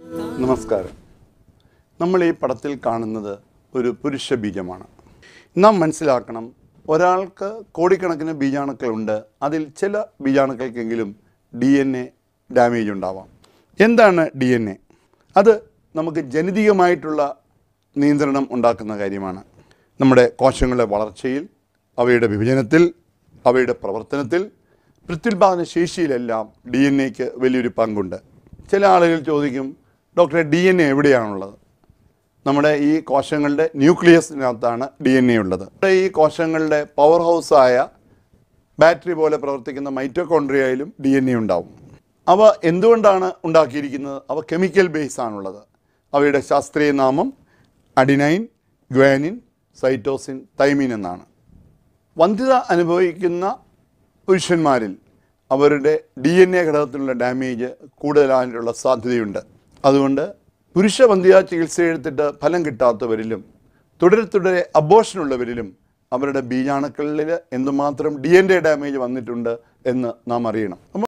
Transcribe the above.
നമസ്കാരം നമ്മൾ ഈ പടത്തിൽ കാണുന്നത് ഒരു പുരുഷ ബീജമാണ് നാം മനസ്സിലാക്കണം ഒരാൾക്ക് കോടിക്കണക്കിന് ബീജാണുക്കളുണ്ട് അതിൽ ചില ബീജാണുക്കൾക്കെങ്കിലും ഡി എൻ എ ഡാമേജ് ഉണ്ടാവാം എന്താണ് ഡി എൻ എ അത് നമുക്ക് ജനിതകമായിട്ടുള്ള നിയന്ത്രണം ഉണ്ടാക്കുന്ന കാര്യമാണ് നമ്മുടെ കോശങ്ങളുടെ വളർച്ചയിൽ അവയുടെ വിഭജനത്തിൽ അവയുടെ പ്രവർത്തനത്തിൽ പ്രത്യുൽപാദന ശേഷിയിലെല്ലാം ഡി എൻ എക്ക് വലിയൊരു പങ്കുണ്ട് ചില ആളുകൾ ചോദിക്കും ഡോക്ടറെ ഡി എൻ എ എവിടെയാണുള്ളത് നമ്മുടെ ഈ കോശങ്ങളുടെ ന്യൂക്ലിയസിനകത്താണ് ഡി എൻ എ ഉള്ളത് നമ്മുടെ ഈ കോശങ്ങളുടെ പവർ ഹൗസായ ബാറ്ററി പോലെ പ്രവർത്തിക്കുന്ന മൈറ്റോകോൺട്രിയയിലും ഡി എൻ എ ഉണ്ടാവും അവ എന്തുകൊണ്ടാണ് ഉണ്ടാക്കിയിരിക്കുന്നത് അവ കെമിക്കൽ ബേസ് ആണുള്ളത് അവയുടെ ശാസ്ത്രീയ നാമം അഡിനൈൻ ഗ്വാനിൻ സൈറ്റോസിൻ തൈമിൻ എന്നാണ് വന്ധ്യത അനുഭവിക്കുന്ന പുരുഷന്മാരിൽ അവരുടെ ഡി എൻ എ ഘടകത്തിലുള്ള ഡാമേജ് കൂടുതലായിട്ടുള്ള സാധ്യതയുണ്ട് അതുകൊണ്ട് പുരുഷ വന്ധ്യത ചികിത്സ എടുത്തിട്ട് ഫലം കിട്ടാത്തവരിലും തുടരെ തുടരെ അബോഷനുള്ളവരിലും അവരുടെ ബീജാണുക്കളിൽ എന്തുമാത്രം ഡി എൻ എ ഡാമേജ് വന്നിട്ടുണ്ട് എന്ന് നാം അറിയണം